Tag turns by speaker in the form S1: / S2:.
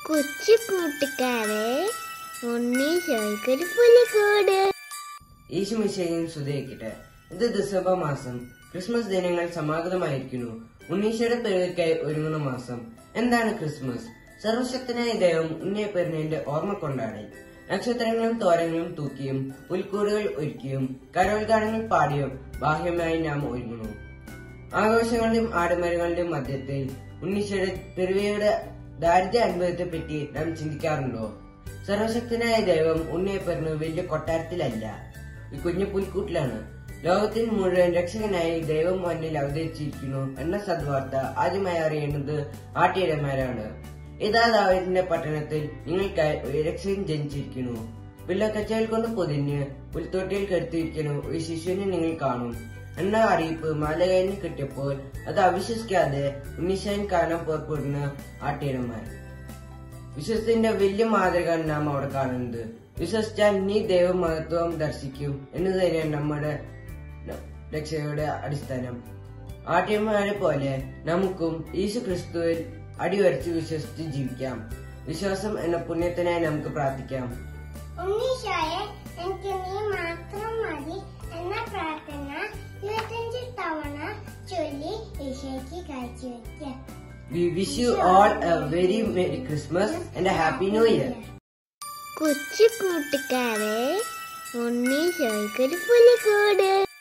S1: കൊച്ചു കൂട്ടുകാരെ ഉണ്ണീശോയ്ക്കൊരു പുലിക്കൂട്
S2: ഈശുമിശയും സുതയിക്കട്ടെ ഇത് ഡിസംബർ മാസം ക്രിസ്മസ് ദിനങ്ങൾ സമാഗതമായിരിക്കുന്നു ഉണ്ണീശയുടെ പെരുവയ്ക്കായി ഒരുങ്ങുന്ന മാസം എന്താണ് ക്രിസ്മസ് സർവശക്തനായ ദൈവം ഉണ്ണിയെ പെരുന്നതിന്റെ ഓർമ്മ കൊണ്ടാടി നക്ഷത്രങ്ങളും തോരങ്ങളും തൂക്കിയും പുൽക്കൂടുകൾ ഒരുക്കിയും കരോൽഗാനങ്ങൾ പാടിയും ബാഹ്യമായി നാം ഒരുങ്ങുന്നു ആഘോഷങ്ങളുടെയും ആഡംബരങ്ങളുടെയും മധ്യത്തിൽ ഉണ്ണീശയുടെ പെരുവയുടെ ദാരിദ്ര്യ അനുഭവത്തെ പറ്റി നാം ചിന്തിക്കാറുണ്ടോ സർവശക്തനായ ദൈവം ഉണ്ണിയെ പെരുന്നു വലിയ കൊട്ടാരത്തിലല്ല ഈ കുഞ്ഞു പുൽക്കൂട്ടിലാണ് ലോകത്തിന് മുഴുവൻ രക്ഷകനായി ദൈവം മണ്ണിൽ അവതരിച്ചിരിക്കുന്നു എന്ന സദ്വാർത്ത ആദ്യമായി അറിയേണ്ടത് ആട്ടിയടന്മാരാണ് ഇതാ ദാവീദിന്റെ പട്ടണത്തിൽ നിങ്ങൾക്കായി ഒരു രക്ഷകൻ ജനിച്ചിരിക്കുന്നു പിള്ളക്കച്ചകൾ കൊണ്ട് പൊതിഞ്ഞ് പുൽത്തൊട്ടിയിൽ കെടുത്തിരിക്കുന്നു ഒരു ശിശുവിനെ നിങ്ങൾ കാണും എന്ന അറിയിപ്പ് മാലകയന് കിട്ടിയപ്പോൾ അത് അവിശ്വസിക്കാതെ ഉണ്ണീശാൻ കാണാൻ പുറപ്പെടുന്ന ആട്ടിയടന്മാർ വിശ്വസത്തിന്റെ വലിയ മാതൃക നാം അവിടെ കാണുന്നത് വിശ്വസിച്ചാൽ നീ ദൈവമഹത്വം ദർശിക്കും എന്ന് തന്നെയാണ് നമ്മുടെ രക്ഷയുടെ അടിസ്ഥാനം ആട്യന്മാരെ പോലെ നമുക്കും യേശു ക്രിസ്തുവിൽ അടിവരച്ച് വിശ്വസിച്ച് ജീവിക്കാം വിശ്വാസം എന്ന പുണ്യത്തിനായി നമുക്ക് പ്രാർത്ഥിക്കാം
S1: ഉണ്ണീശോയെ എനിക്ക് നീ മാത്രം മതി എന്ന പ്രാർത്ഥന ഇരുപത്തഞ്ച് തവണ ചൊല്ലി ഈശോയ്ക്ക് കാഴ്ചവെക്കാം
S2: we wish you all a very merry Christmas and a happy new year
S1: കൊച്ചു കൂട്ടുകാരെ ഉണ്ണീശോയ്ക്കൊരു പുലിക്കൂട്